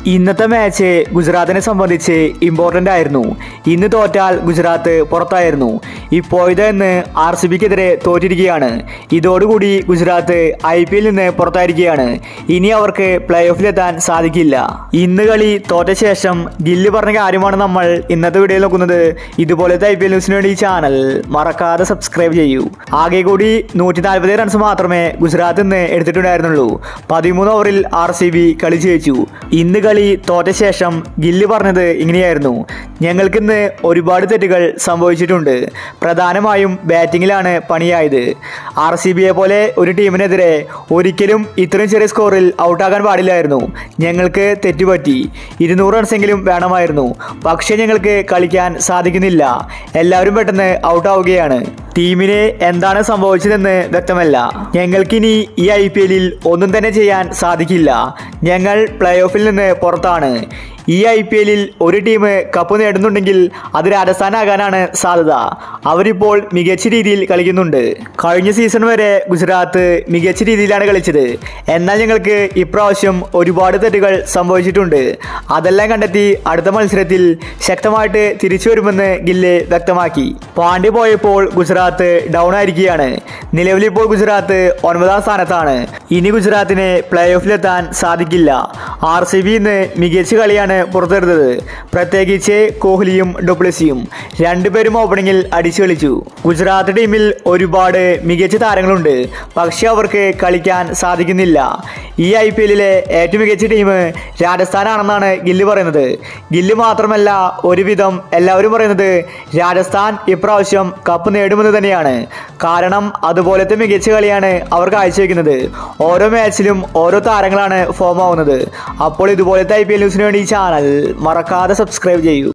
ഇന്നത്തെ മാച്ച് ഗുജറാത്തിനെ സംബന്ധിച്ച് ഇമ്പോർട്ടൻ്റ് ആയിരുന്നു ഇന്ന് തോറ്റാൽ ഗുജറാത്ത് പുറത്തായിരുന്നു ഇപ്പോഴത്തെ ഇന്ന് ആർ സി ബിക്കെതിരെ തോറ്റിരിക്കുകയാണ് ഇതോടുകൂടി ഗുജറാത്ത് ഐ പി എല്ലിൽ നിന്ന് പുറത്തായിരിക്കുകയാണ് ഇനി അവർക്ക് പ്ലേ ഓഫിലെത്താൻ സാധിക്കില്ല ഇന്ന് കളി തോറ്റ ശേഷം ഗില്ല് പറഞ്ഞ കാര്യമാണ് നമ്മൾ ഇന്നത്തെ വീഡിയോയിൽ നോക്കുന്നത് ഇതുപോലത്തെ ഐ പി എൽ ന്യൂസിന് വേണ്ടി ഈ ചാനൽ മറക്കാതെ സബ്സ്ക്രൈബ് ചെയ്യൂ ആകെ കൂടി നൂറ്റി നാൽപ്പത് റൺസ് മാത്രമേ ഗുജറാത്ത് ഇന്ന് എടുത്തിട്ടുണ്ടായിരുന്നുള്ളൂ പതിമൂന്ന് ഓവറിൽ ആർ സി ബി കളി ജയിച്ചു ഇന്ന് കളി തോറ്റ ശേഷം ഗില്ല് പറഞ്ഞത് ഇങ്ങനെയായിരുന്നു ഞങ്ങൾക്കിന്ന് ഒരുപാട് തെറ്റുകൾ സംഭവിച്ചിട്ടുണ്ട് പ്രധാനമായും ബാറ്റിങ്ങിലാണ് പണിയായത് ആർ സി ബിയെ പോലെ ഒരു ടീമിനെതിരെ ഒരിക്കലും ഇത്രയും ചെറിയ സ്കോറിൽ ഔട്ടാകാൻ പാടില്ലായിരുന്നു ഞങ്ങൾക്ക് തെറ്റുപറ്റി ഇരുന്നൂറ് റൺസെങ്കിലും വേണമായിരുന്നു പക്ഷേ ഞങ്ങൾക്ക് കളിക്കാൻ സാധിക്കുന്നില്ല എല്ലാവരും പെട്ടെന്ന് ഔട്ടാവുകയാണ് ടീമിന് എന്താണ് സംഭവിച്ചതെന്ന് വ്യക്തമല്ല ഞങ്ങൾക്കിനി ഈ ഐ പി എല്ലിൽ ഒന്നും തന്നെ ചെയ്യാൻ സാധിക്കില്ല ഞങ്ങൾ പ്ലേ ഓഫിൽ നിന്ന് പുറത്താണ് ഈ ഐ പി എല്ലിൽ ഒരു ടീം കപ്പ് നേടുന്നുണ്ടെങ്കിൽ അത് രാജസ്ഥാനാകാനാണ് സാധ്യത അവരിപ്പോൾ മികച്ച രീതിയിൽ കളിക്കുന്നുണ്ട് കഴിഞ്ഞ സീസൺ വരെ ഗുജറാത്ത് മികച്ച രീതിയിലാണ് കളിച്ചത് എന്നാൽ ഞങ്ങൾക്ക് ഇപ്രാവശ്യം ഒരുപാട് തെറ്റുകൾ സംഭവിച്ചിട്ടുണ്ട് അതെല്ലാം കണ്ടെത്തി അടുത്ത മത്സരത്തിൽ ശക്തമായിട്ട് തിരിച്ചു വരുമെന്ന് ഗില്ല് വ്യക്തമാക്കി പാണ്ഡ്യ പോയപ്പോൾ ഗുജറാത്ത് ഡൗൺ ആയിരിക്കുകയാണ് നിലവിലിപ്പോൾ ഗുജറാത്ത് ഒൻപതാം സ്ഥാനത്താണ് ഇനി ഗുജറാത്തിന് പ്ലേ ഓഫിലെത്താൻ സാധിക്കില്ല ആർ സി ബി ഇന്ന് മികച്ച കളിയാണ് പുറത്തെടുത്തത് പ്രത്യേകിച്ച് കോഹ്ലിയും ഡുപ്ലസിയും രണ്ടുപേരും ഓപ്പണിങ്ങിൽ അടിച്ചു കളിച്ചു ഗുജറാത്ത് ടീമിൽ ഒരുപാട് മികച്ച താരങ്ങളുണ്ട് പക്ഷെ അവർക്ക് കളിക്കാൻ സാധിക്കുന്നില്ല ഈ ഐ പി എല്ലിലെ ഏറ്റവും മികച്ച ടീം രാജസ്ഥാനാണെന്നാണ് ഗില്ല് പറയുന്നത് ഗില്ല് മാത്രമല്ല ഒരുവിധം എല്ലാവരും പറയുന്നത് രാജസ്ഥാൻ ഇപ്രാവശ്യം കപ്പ് നേടുമെന്ന് തന്നെയാണ് കാരണം അതുപോലത്തെ മികച്ച കളിയാണ് അവർ കാഴ്ചവെക്കുന്നത് ഓരോ മാച്ചിലും ഓരോ താരങ്ങളാണ് ഫോം ആവുന്നത് അപ്പോൾ ഇതുപോലത്തെ ഐ പി എൽ ന്യൂസിന് വേണ്ടി ഈ ചാനൽ മറക്കാതെ സബ്സ്ക്രൈബ് ചെയ്യൂ